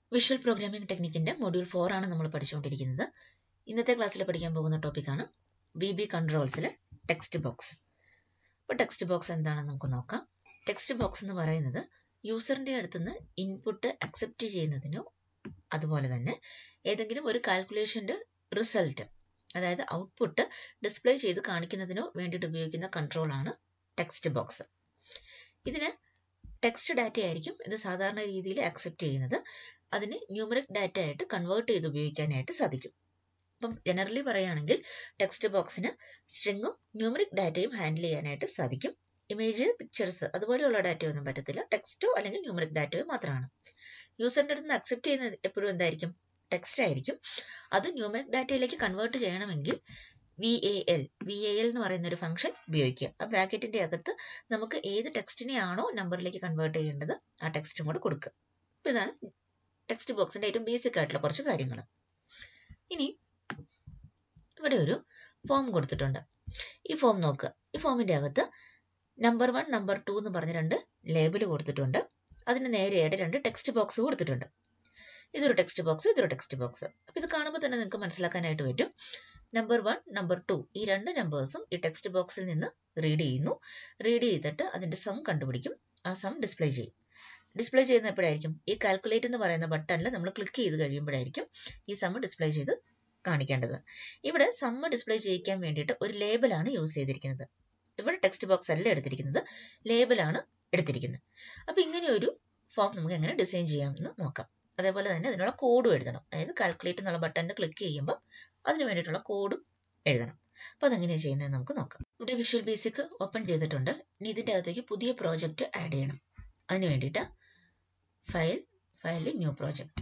visual programming ടെക്നിക്കിന്റെ module four ആണ് നമ്മൾ പഠിച്ചുകൊണ്ടിരിക്കുന്നത് ഇന്നത്തെ ക്ലാസ്സിൽ പഠിക്കാൻ പോകുന്ന ടോപ്പിക്കാണ് വി ബി കൺട്രോൾസിലെ ടെക്സ്റ്റ് ബോക്സ് അപ്പോൾ ടെക്സ്റ്റ് ബോക്സ് എന്താണെന്ന് നമുക്ക് നോക്കാം ടെക്സ്റ്റ് ബോക്സ് എന്ന് പറയുന്നത് യൂസറിന്റെ അടുത്തുനിന്ന് ഇൻപുട്ട് അക്സെപ്റ്റ് ചെയ്യുന്നതിനോ അതുപോലെ തന്നെ ഏതെങ്കിലും ഒരു കാൽക്കുലേഷന്റെ റിസൾട്ട് അതായത് ഔട്ട്പുട്ട് ഡിസ്പ്ലേ ചെയ്ത് കാണിക്കുന്നതിനോ വേണ്ടിയിട്ട് ഉപയോഗിക്കുന്ന കൺട്രോൾ ആണ് ടെക്സ്റ്റ് ബോക്സ് ഇതിന് ടെക്സ്റ്റ് ഡാറ്റ ആയിരിക്കും ഇത് സാധാരണ രീതിയിൽ അക്സെപ്റ്റ് ചെയ്യുന്നത് അതിന് ന്യൂമറിക് ഡാറ്റ ആയിട്ട് കൺവേർട്ട് ചെയ്ത് ഉപയോഗിക്കാനായിട്ട് സാധിക്കും അപ്പം ജനറലി പറയുകയാണെങ്കിൽ ടെക്സ്റ്റ് ബോക്സിന് സ്ട്രിങ്ങും ന്യൂമറിക് ഡാറ്റയും ഹാൻഡിൽ ചെയ്യാനായിട്ട് സാധിക്കും ഇമേജ് പിക്ചേഴ്സ് അതുപോലെയുള്ള ഡാറ്റയൊന്നും പറ്റത്തില്ല ടെക്സ്റ്റോ അല്ലെങ്കിൽ ന്യൂമറിക് ഡാറ്റയോ മാത്രമാണ് യൂസറിൻ്റെ അടുത്ത് നിന്ന് അക്സെപ്റ്റ് ചെയ്യുന്നത് എപ്പോഴും എന്തായിരിക്കും ടെക്സ്റ്റ് ആയിരിക്കും അത് ന്യൂമറിക് ഡാറ്റയിലേക്ക് കൺവേർട്ട് ചെയ്യണമെങ്കിൽ V A L V A L എന്ന് പറയുന്ന ഒരു ഫംഗ്ഷൻ ഉപയോഗിക്കുക ആ ബ്രാക്കറ്റിന്റെ അകത്ത് നമുക്ക് ഏത് ടെക്സ്റ്റിനെയാണോ നമ്പറിലേക്ക് കൺവേർട്ട് ചെയ്യേണ്ടത് ആ ടെക്സ്റ്റും കൂടെ കൊടുക്കുക അപ്പോൾ ഇതാണ് ടെക്സ്റ്റ് ബോക്സിന്റെ ഏറ്റവും ബേസിക് ആയിട്ടുള്ള കുറച്ച് കാര്യങ്ങൾ ഇനി ഇവിടെ ഒരു ഫോം കൊടുത്തിട്ടുണ്ട് ഈ ഫോം നോക്കുക ഈ ഫോമിന്റെ അകത്ത് നമ്പർ വൺ നമ്പർ ടു എന്ന് പറഞ്ഞ രണ്ട് ലേബിൾ കൊടുത്തിട്ടുണ്ട് അതിന് നേരെയായിട്ട് രണ്ട് ടെക്സ്റ്റ് ബോക്സ് കൊടുത്തിട്ടുണ്ട് ഇതൊരു ടെക്സ്റ്റ് ബോക്സ് ഇതൊരു ടെക്സ്റ്റ് ബോക്സ് അപ്പൊ ഇത് കാണുമ്പോൾ തന്നെ നിങ്ങൾക്ക് മനസ്സിലാക്കാനായിട്ട് പറ്റും നമ്പർ വൺ നമ്പർ ടു ഈ രണ്ട് നമ്പേഴ്സും ഈ ടെക്സ്റ്റ് ബോക്സിൽ നിന്ന് റീഡ് ചെയ്യുന്നു റീഡ് ചെയ്തിട്ട് അതിന്റെ സം കണ്ടുപിടിക്കും ആ സം ഡിസ്പ്ലേ ചെയ്യും ഡിസ്പ്ലേ ചെയ്യുന്ന എപ്പോഴായിരിക്കും ഈ കാൽക്കുലേറ്റ് എന്ന് പറയുന്ന ബട്ടണിൽ നമ്മൾ ക്ലിക്ക് ചെയ്ത് കഴിയുമ്പോഴായിരിക്കും ഈ സമ്മ് ഡിസ്പ്ലേ ചെയ്ത് കാണിക്കേണ്ടത് ഇവിടെ സമ്മ് ഡിസ്പ്ലേ ചെയ്യിക്കാൻ വേണ്ടിയിട്ട് ഒരു ലേബലാണ് യൂസ് ചെയ്തിരിക്കുന്നത് ഇവിടെ ടെക്സ്റ്റ് ബോക്സ് അല്ല എടുത്തിരിക്കുന്നത് ലേബലാണ് എടുത്തിരിക്കുന്നത് അപ്പൊ ഇങ്ങനെ ഒരു ഫോം നമുക്ക് എങ്ങനെ ഡിസൈൻ ചെയ്യാമെന്ന് നോക്കാം അതേപോലെ തന്നെ അതിനുള്ള കോഡും എഴുതണം അതായത് കാൽക്കുലേറ്റ് എന്നുള്ള ബട്ടണിൽ ക്ലിക്ക് ചെയ്യുമ്പോൾ അതിന് വേണ്ടിയിട്ടുള്ള കോഡും എഴുതണം അപ്പൊ അതെങ്ങനെയാണ് ചെയ്യുന്നത് നമുക്ക് നോക്കാം ഇവിടെ വിഷ്വൽ ബേസിക് ഓപ്പൺ ചെയ്തിട്ടുണ്ട് ഇനി ഇതിന്റെ അകത്തേക്ക് പുതിയ പ്രോജക്റ്റ് ആഡ് ചെയ്യണം അതിന് വേണ്ടിയിട്ട് ഫയൽ ഫയലിൽ new project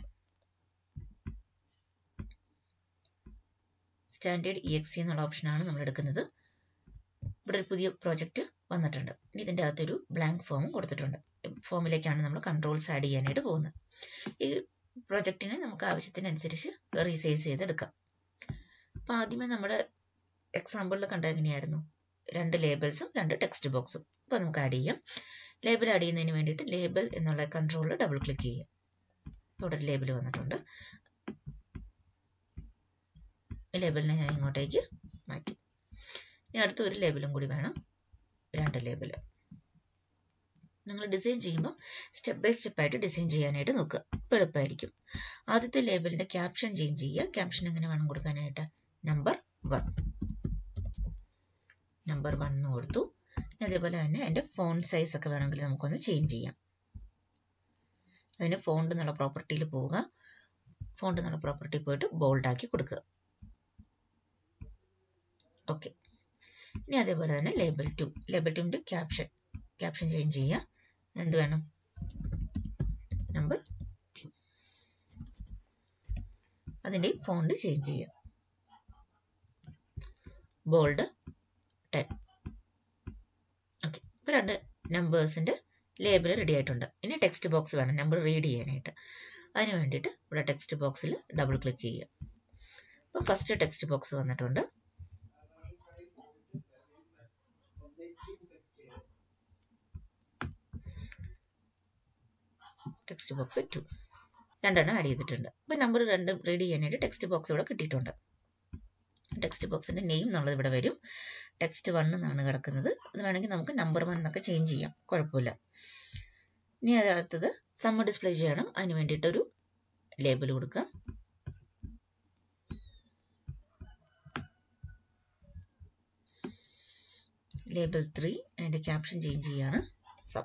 standard EXE എന്നുള്ള ഓപ്ഷനാണ് നമ്മൾ എടുക്കുന്നത് ഇവിടെ ഒരു പുതിയ പ്രോജക്റ്റ് വന്നിട്ടുണ്ട് ഇനി ഇതിൻ്റെ അകത്തൊരു ബ്ലാങ്ക് ഫോമും കൊടുത്തിട്ടുണ്ട് ഫോമിലേക്കാണ് നമ്മൾ കൺട്രോൾസ് ആഡ് ചെയ്യാനായിട്ട് പോകുന്നത് ഈ പ്രൊജക്റ്റിനെ നമുക്ക് ആവശ്യത്തിനനുസരിച്ച് റീസൈസ് ചെയ്തെടുക്കാം അപ്പം ആദ്യമേ നമ്മുടെ എക്സാമ്പിളിൽ കണ്ട എങ്ങനെയായിരുന്നു രണ്ട് ലേബൽസും രണ്ട് ടെക്സ്റ്റ് ബോക്സും അപ്പോൾ നമുക്ക് ആഡ് ചെയ്യാം ലേബൽ ആഡ് ചെയ്യുന്നതിന് വേണ്ടിയിട്ട് ലേബൽ എന്നുള്ള കൺട്രോളിൽ ഡബിൾ ക്ലിക്ക് ചെയ്യാം ഇവിടെ ലേബൽ വന്നിട്ടുണ്ട് ഈ ലേബലിനെ ഞാൻ ഇങ്ങോട്ടേക്ക് മാറ്റി ഇനി അടുത്ത ഒരു ലേബലും കൂടി വേണം രണ്ട് ലേബൽ നിങ്ങൾ ഡിസൈൻ ചെയ്യുമ്പോൾ സ്റ്റെപ്പ് ബൈ സ്റ്റെപ്പ് ആയിട്ട് ഡിസൈൻ ചെയ്യാനായിട്ട് നോക്കുക അപ്പോൾ എളുപ്പമായിരിക്കും ആദ്യത്തെ ലേബലിന്റെ ക്യാപ്ഷൻ ചേഞ്ച് ചെയ്യുക ക്യാപ്ഷൻ എങ്ങനെ വേണം കൊടുക്കാനായിട്ട് നമ്പർ വൺ നമ്പർ വൺ എന്ന് കൊടുത്തു അതേപോലെ തന്നെ അതിന്റെ ഫോണ്ട് സൈസ് ഒക്കെ വേണമെങ്കിൽ നമുക്കൊന്ന് ചേഞ്ച് ചെയ്യാം അതിന് ഫോണ്ട് എന്നുള്ള പ്രോപ്പർട്ടിയിൽ പോവുക ഫോണ്ട് എന്നുള്ള പ്രോപ്പർട്ടി പോയിട്ട് ബോൾഡ് ആക്കി കൊടുക്കുക ഓക്കെ ഇനി അതേപോലെ തന്നെ ലേബൽ ടു ലേബൽ ടുവിന്റെ ക്യാപ്ഷൻ ക്യാപ്ഷൻ ചേഞ്ച് ചെയ്യുക എന്ത് വേണം നമ്പർ അതിന്റെ ഫോണ്ട് ചേഞ്ച് ചെയ്യുക ബോൾഡ് ടെൻ ഓക്കെ ഇപ്പൊ രണ്ട് നമ്പേഴ്സിന്റെ ലേബിൾ റെഡി ആയിട്ടുണ്ട് ഇനി ടെക്സ്റ്റ് ബോക്സ് വേണം നമ്പർ റീഡ് ചെയ്യാനായിട്ട് അതിന് വേണ്ടിയിട്ട് ഇവിടെ ടെക്സ്റ്റ് ബോക്സിൽ ഡബിൾ ക്ലിക്ക് ചെയ്യുക അപ്പോൾ ഫസ്റ്റ് ടെക്സ്റ്റ് ബോക്സ് വന്നിട്ടുണ്ട് ടെക്സ്റ്റ് ബോക്സ് ടു രണ്ടെണ്ണം ആഡ് ചെയ്തിട്ടുണ്ട് അപ്പോൾ നമ്പർ രണ്ടും റീഡ് ചെയ്യാനായിട്ട് ടെക്സ്റ്റ് ബോക്സ് ഇവിടെ കിട്ടിയിട്ടുണ്ട് ടെക്സ്റ്റ് ബോക്സിന്റെ നെയിം എന്നുള്ളത് ഇവിടെ വരും ടെക്സ്റ്റ് വൺ എന്നാണ് കിടക്കുന്നത് അത് വേണമെങ്കിൽ നമുക്ക് നമ്പർ വൺ എന്നൊക്കെ ചേഞ്ച് ചെയ്യാം കുഴപ്പമില്ല ഇനി അത് അടുത്തത് സമ്മ ഡിസ്പ്ലേ ചെയ്യണം അതിന് വേണ്ടിയിട്ടൊരു ലേബൽ കൊടുക്കുക ലേബൽ ത്രീ അതിന്റെ ക്യാപ്ഷൻ ചേഞ്ച് ചെയ്യാണ് സം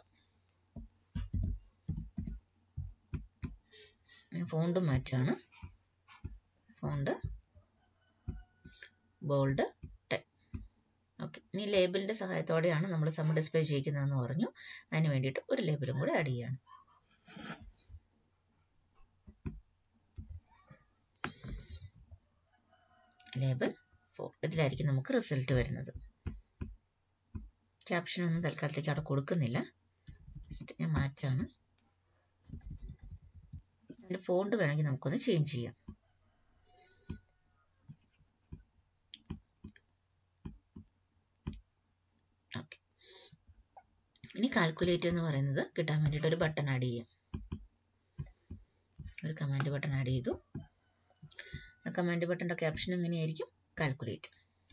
ഫോണ്ട് മാറ്റാണ് ഫോണ്ട് ബോൾഡ് ടെൻ ഓക്കെ ഇനി ലേബിളിന്റെ സഹായത്തോടെയാണ് നമ്മൾ സമ്മ ഡിസ്പ്ലേ ചെയ്യിക്കുന്നതെന്ന് പറഞ്ഞു അതിന് വേണ്ടിയിട്ട് ഒരു ലേബലും കൂടെ ആഡ് ചെയ്യാണ് ലേബൽ ഫോർ ഇതിലായിരിക്കും നമുക്ക് റിസൾട്ട് വരുന്നത് ക്യാപ്ഷൻ ഒന്നും തൽക്കാലത്തേക്ക് അവിടെ കൊടുക്കുന്നില്ല ഞാൻ മാറ്റാണ് അതിന്റെ ഫോണ്ട് വേണമെങ്കിൽ നമുക്കൊന്ന് ചേഞ്ച് ചെയ്യാം ഓക്കെ ഇനി കാൽക്കുലേറ്റ് എന്ന് പറയുന്നത് കിട്ടാൻ വേണ്ടിയിട്ട് ഒരു ബട്ടൺ ആഡ് ചെയ്യാം ഒരു കമാൻഡ് ബട്ടൺ ആഡ് ചെയ്തു ആ കമാൻഡ് ബട്ടൻ്റെ ക്യാപ്ഷൻ എങ്ങനെയായിരിക്കും കാൽക്കുലേറ്റ്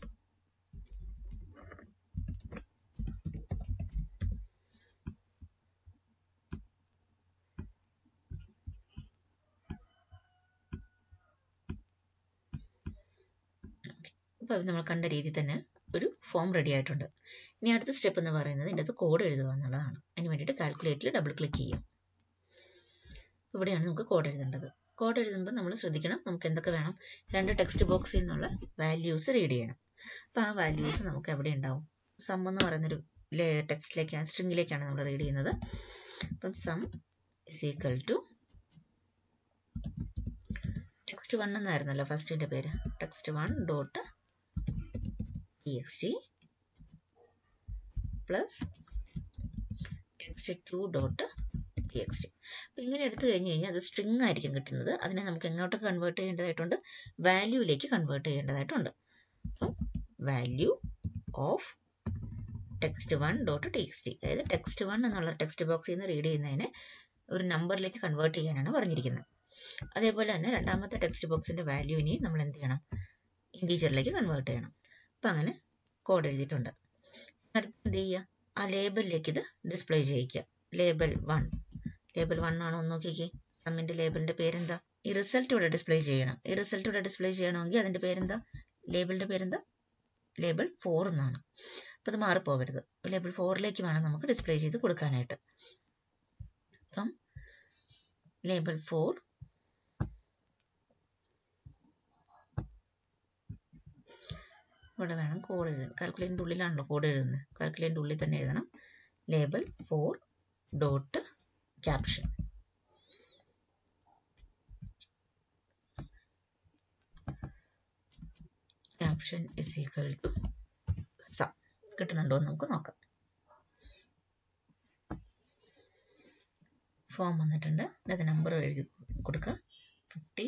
അപ്പോൾ നമ്മൾ കണ്ട രീതിയിൽ തന്നെ ഒരു ഫോം റെഡി ആയിട്ടുണ്ട് ഇനി അടുത്ത സ്റ്റെപ്പ് എന്ന് പറയുന്നത് ഇതിൻ്റെ അകത്ത് കോഡ് എഴുതുക എന്നുള്ളതാണ് അതിന് വേണ്ടിയിട്ട് കാൽക്കുലേറ്ററിൽ ഡബിൾ ക്ലിക്ക് ചെയ്യാം ഇവിടെയാണ് നമുക്ക് കോഡ് എഴുതേണ്ടത് കോഡ് എഴുതുമ്പോൾ നമ്മൾ ശ്രദ്ധിക്കണം നമുക്ക് എന്തൊക്കെ വേണം രണ്ട് ടെക്സ്റ്റ് ബോക്സിൽ നിന്നുള്ള വാല്യൂസ് റീഡ് ചെയ്യണം അപ്പോൾ ആ വാല്യൂസ് നമുക്ക് എവിടെ ഉണ്ടാവും സം എന്ന് പറയുന്നൊരു ടെക്സ്റ്റിലേക്കാണ് സ്ട്രിങ്ങിലേക്കാണ് നമ്മൾ റീഡ് ചെയ്യുന്നത് അപ്പം sum is equal to text one എന്നായിരുന്നല്ലോ ഫസ്റ്റിൻ്റെ പേര് text one dot txt plus text two dot txt അപ്പം ഇങ്ങനെ എടുത്തു കഴിഞ്ഞ് കഴിഞ്ഞാൽ അത് സ്ട്രിങ് ആയിരിക്കും കിട്ടുന്നത് അതിനെ നമുക്ക് എങ്ങോട്ട് കൺവേർട്ട് ചെയ്യേണ്ടതായിട്ടുണ്ട് വാല്യൂയിലേക്ക് കൺവേർട്ട് ചെയ്യേണ്ടതായിട്ടുണ്ട് അപ്പം value of text one dot T X T അതായത് ടെക്സ്റ്റ് വൺ എന്നുള്ള ടെക്സ്റ്റ് ബോക്സിൽ നിന്ന് റീഡ് ചെയ്യുന്നതിനെ ഒരു നമ്പറിലേക്ക് കൺവേർട്ട് ചെയ്യാനാണ് പറഞ്ഞിരിക്കുന്നത് അതേപോലെ തന്നെ രണ്ടാമത്തെ ടെക്സ്റ്റ് ബോക്സിന്റെ വാല്യൂവിനെ നമ്മൾ എന്ത് ചെയ്യണം ഇൻറ്റീജറിലേക്ക് കൺവേർട്ട് ചെയ്യണം അപ്പം അങ്ങനെ കോഡ് എഴുതിയിട്ടുണ്ട് അടുത്ത് എന്ത് ചെയ്യുക ആ ലേബലിലേക്ക് ഇത് ഡിസ്പ്ലേ ചെയ്യിക്കുക ലേബൽ വൺ ലേബൽ വൺ ആണോ എന്ന് നോക്കിക്കേ സമ്മിൻ്റെ ലേബലിൻ്റെ പേരെന്താ ഈ റിസൾട്ട് ഇവിടെ ഡിസ്പ്ലേ ചെയ്യണം ഈ റിസൾട്ട് ഇവിടെ ഡിസ്പ്ലേ ചെയ്യണമെങ്കിൽ അതിൻ്റെ പേരെന്താ ലേബലിൻ്റെ പേരെന്താ ലേബൽ ഫോർ എന്നാണ് അപ്പം അത് മാറിപ്പോകരുത് ലേബൽ ഫോറിലേക്ക് വേണം നമുക്ക് ഡിസ്പ്ലേ ചെയ്ത് കൊടുക്കാനായിട്ട് അപ്പം ലേബൽ ഫോർ ഇവിടെ വേണം കോഡ് എഴുതാൻ കാൽക്കുലേറ്ററിൻ്റെ ഉള്ളിലാണല്ലോ കോഡ് എഴുതുന്നത് കാൽക്കുലേറ്ററിൻ്റെ ഉള്ളിൽ തന്നെ എഴുതണം label four dot caption caption is equal to sum കിട്ടുന്നുണ്ടോ എന്ന് നമുക്ക് നോക്കാം ഫോം വന്നിട്ടുണ്ട് അത് നമ്പർ എഴുതി കൊടുക്കുക ഫിഫ്റ്റി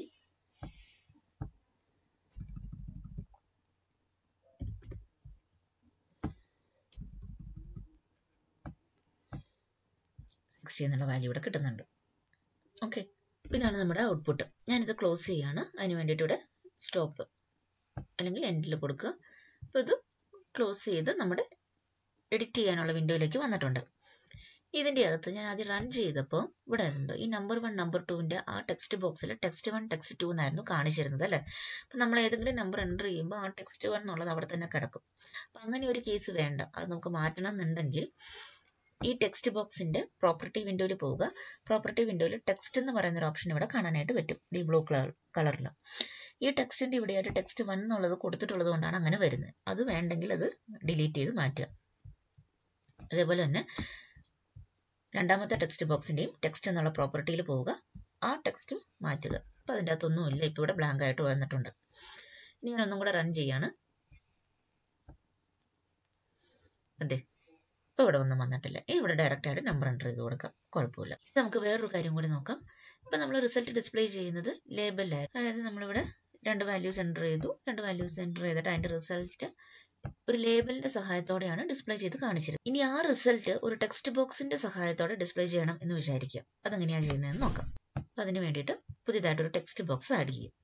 സിക്സ്റ്റി എന്നുള്ള വാല്യൂ ഇവിടെ കിട്ടുന്നുണ്ട് ഓക്കെ ഇതാണ് നമ്മുടെ ഔട്ട്പുട്ട് ഞാനിത് ക്ലോസ് ചെയ്യാണ് അതിന് വേണ്ടിയിട്ട് ഇവിടെ സ്റ്റോപ്പ് അല്ലെങ്കിൽ എൻഡിൽ കൊടുക്കുക അപ്പോൾ ഇത് ക്ലോസ് ചെയ്ത് നമ്മുടെ എഡിറ്റ് ചെയ്യാനുള്ള വിൻഡോയിലേക്ക് വന്നിട്ടുണ്ട് ഇതിൻ്റെ അകത്ത് ഞാൻ ആദ്യം റൺ ചെയ്തപ്പോൾ ഇവിടെ ഉണ്ട് ഈ നമ്പർ വൺ നമ്പർ ടുവിൻ്റെ ആ ടെക്സ്റ്റ് ബോക്സിൽ ടെക്സ്റ്റ് വൺ ടെക്സ്റ്റ് ടു എന്നായിരുന്നു കാണിച്ചിരുന്നത് അല്ലേ അപ്പം നമ്മൾ ഏതെങ്കിലും നമ്പർ എൻ്റർ ചെയ്യുമ്പോൾ ആ ടെക്സ്റ്റ് വൺ എന്നുള്ളത് അവിടെ തന്നെ കിടക്കും അപ്പം അങ്ങനെ ഒരു കേസ് വേണ്ട അത് നമുക്ക് മാറ്റണം എന്നുണ്ടെങ്കിൽ ഈ ടെക്സ്റ്റ് ബോക്സിന്റെ പ്രോപ്പർട്ടി വിൻഡോയിൽ പോവുക പ്രോപ്പർട്ടി വിൻഡോയിൽ ടെക്സ്റ്റ് എന്ന് പറയുന്ന ഒരു ഓപ്ഷൻ ഇവിടെ കാണാനായിട്ട് പറ്റും ഈ ബ്ലൂ കളർ കളറിൽ ഈ ടെക്സ്റ്റിന്റെ ഇവിടെയായിട്ട് ടെക്സ്റ്റ് വൺ എന്നുള്ളത് കൊടുത്തിട്ടുള്ളത് കൊണ്ടാണ് അങ്ങനെ വരുന്നത് അത് വേണ്ടെങ്കിൽ അത് ഡിലീറ്റ് ചെയ്ത് മാറ്റുക അതേപോലെ തന്നെ രണ്ടാമത്തെ ടെക്സ്റ്റ് ബോക്സിന്റെയും ടെക്സ്റ്റ് എന്നുള്ള പ്രോപ്പർട്ടിയിൽ പോവുക ആ ടെക്സ്റ്റ് മാറ്റുക അപ്പം അതിൻ്റെ അകത്തൊന്നുമില്ല ഇപ്പോൾ ഇവിടെ ബ്ലാങ്ക് ആയിട്ട് വന്നിട്ടുണ്ട് ഇനി ഞാൻ ഒന്നും കൂടെ റൺ ചെയ്യാണ് അതെ ഇപ്പോൾ ഇവിടെ ഒന്നും വന്നിട്ടില്ല ഇനി ഇവിടെ ഡയറക്റ്റ് ആയിട്ട് നമ്പർ എൻ്റർ ചെയ്ത് കൊടുക്കാം കുഴപ്പമില്ല നമുക്ക് വേറൊരു കാര്യം കൂടി നോക്കാം ഇപ്പം നമ്മൾ റിസൾട്ട് ഡിസ്പ്ലേ ചെയ്യുന്നത് ലേബലിലായിരുന്നു അതായത് നമ്മളിവിടെ രണ്ട് വാല്യൂസ് എൻ്റർ ചെയ്തു രണ്ട് വാല്യൂസ് എൻ്റർ ചെയ്തിട്ട് അതിൻ്റെ റിസൾട്ട് ഒരു ലേബലിന്റെ സഹായത്തോടെയാണ് ഡിസ്പ്ലേ ചെയ്ത് കാണിച്ചിരുന്നത് ഇനി ആ റിസൾട്ട് ഒരു ടെക്സ്റ്റ് ബോക്സിന്റെ സഹായത്തോടെ ഡിസ്പ്ലേ ചെയ്യണം എന്ന് വിചാരിക്കുക അതെങ്ങനെയാണ് ചെയ്യുന്നതെന്ന് നോക്കാം അപ്പം അതിന് വേണ്ടിയിട്ട് പുതിയതായിട്ട് ഒരു ടെക്സ്റ്റ് ബോക്സ് ആഡ് ചെയ്യും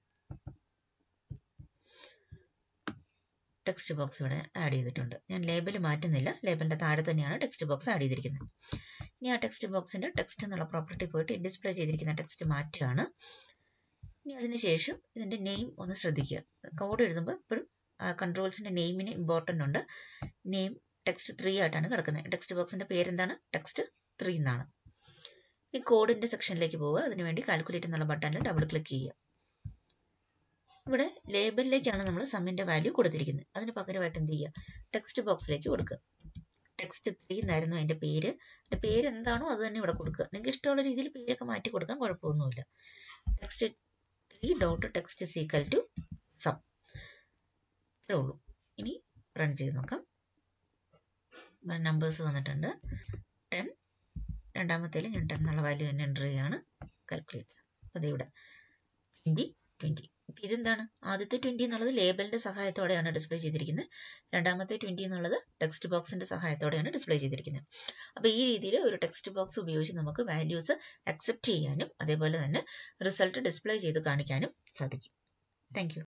ടെക്സ്റ്റ് ബോക്സ് ഇവിടെ ആഡ് ചെയ്തിട്ടുണ്ട് ഞാൻ ലേബൽ മാറ്റുന്നില്ല ലേബലിന്റെ താഴെ തന്നെയാണ് ടെക്സ്റ്റ് ബോക്സ് ആഡ് ചെയ്തിരിക്കുന്നത് ഇനി ആ ടെക്സ്റ്റ് ബോക്സിന്റെ ടെക്സ്റ്റ് എന്നുള്ള പ്രോപ്പർട്ടി പോയിട്ട് ഡിസ്പ്ലേ ചെയ്തിരിക്കുന്ന ടെക്സ്റ്റ് മാറ്റുകയാണ് ഇനി അതിനുശേഷം ഇതിന്റെ നെയിം ഒന്ന് ശ്രദ്ധിക്കുക കോഡ് എഴുതുമ്പോൾ എപ്പോഴും കൺട്രോൾസിന്റെ നെയിമിന് ഇമ്പോർട്ടൻ്റ് ഉണ്ട് നെയിം ടെക്സ്റ്റ് ത്രീ ആയിട്ടാണ് കിടക്കുന്നത് ടെക്സ്റ്റ് ബോക്സിന്റെ പേരെന്താണ് ടെക്സ്റ്റ് ത്രീ എന്നാണ് ഇനി കോഡിന്റെ സെക്ഷനിലേക്ക് പോവുക അതിനുവേണ്ടി കാൽക്കുലേറ്റ് എന്നുള്ള ബട്ടണിൽ ഡബിൾ ക്ലിക്ക് ചെയ്യുക ഇവിടെ ലേബലിലേക്കാണ് നമ്മൾ സമ്മിന്റെ വാല്യൂ കൊടുത്തിരിക്കുന്നത് അതിന് പകരമായിട്ട് എന്ത് ചെയ്യുക ടെക്സ്റ്റ് ബോക്സിലേക്ക് കൊടുക്കുക ടെക്സ്റ്റ് ത്രീ എന്നായിരുന്നു അതിന്റെ പേര് അതിന്റെ പേര് എന്താണോ അത് തന്നെ ഇവിടെ കൊടുക്കുക നിങ്ങൾക്ക് ഇഷ്ടമുള്ള രീതിയിൽ പേരൊക്കെ മാറ്റി കൊടുക്കാൻ കുഴപ്പമൊന്നുമില്ല text three dot text equal to sum ഇത്രേ ഉള്ളൂ ഇനി റൺ ചെയ്ത് നോക്കാം നമ്പേഴ്സ് വന്നിട്ടുണ്ട് ടെൻ രണ്ടാമത്തേൽ ഞാൻ ടെൻ എന്നുള്ള വാല്യൂ തന്നെ എൻ്റർ ചെയ്യാണ് കാൽക്കുലേറ്റ് അപ്പോൾ ഇവിടെ ട്വൻറ്റി ട്വൻറ്റി ഇതെന്താണ് ആദ്യത്തെ ട്വൻറ്റി എന്നുള്ളത് ലേബലിന്റെ സഹായത്തോടെയാണ് ഡിസ്പ്ലേ ചെയ്തിരിക്കുന്നത് രണ്ടാമത്തെ ട്വൻറ്റി എന്നുള്ളത് ടെക്സ്റ്റ് ബോക്സിന്റെ സഹായത്തോടെയാണ് ഡിസ്പ്ലേ ചെയ്തിരിക്കുന്നത് അപ്പോൾ ഈ രീതിയിൽ ഒരു ടെക്സ്റ്റ് ബോക്സ് ഉപയോഗിച്ച് നമുക്ക് വാല്യൂസ് അക്സെപ്റ്റ് ചെയ്യാനും അതേപോലെ തന്നെ റിസൾട്ട് ഡിസ്പ്ലേ ചെയ്ത് കാണിക്കാനും സാധിക്കും താങ്ക്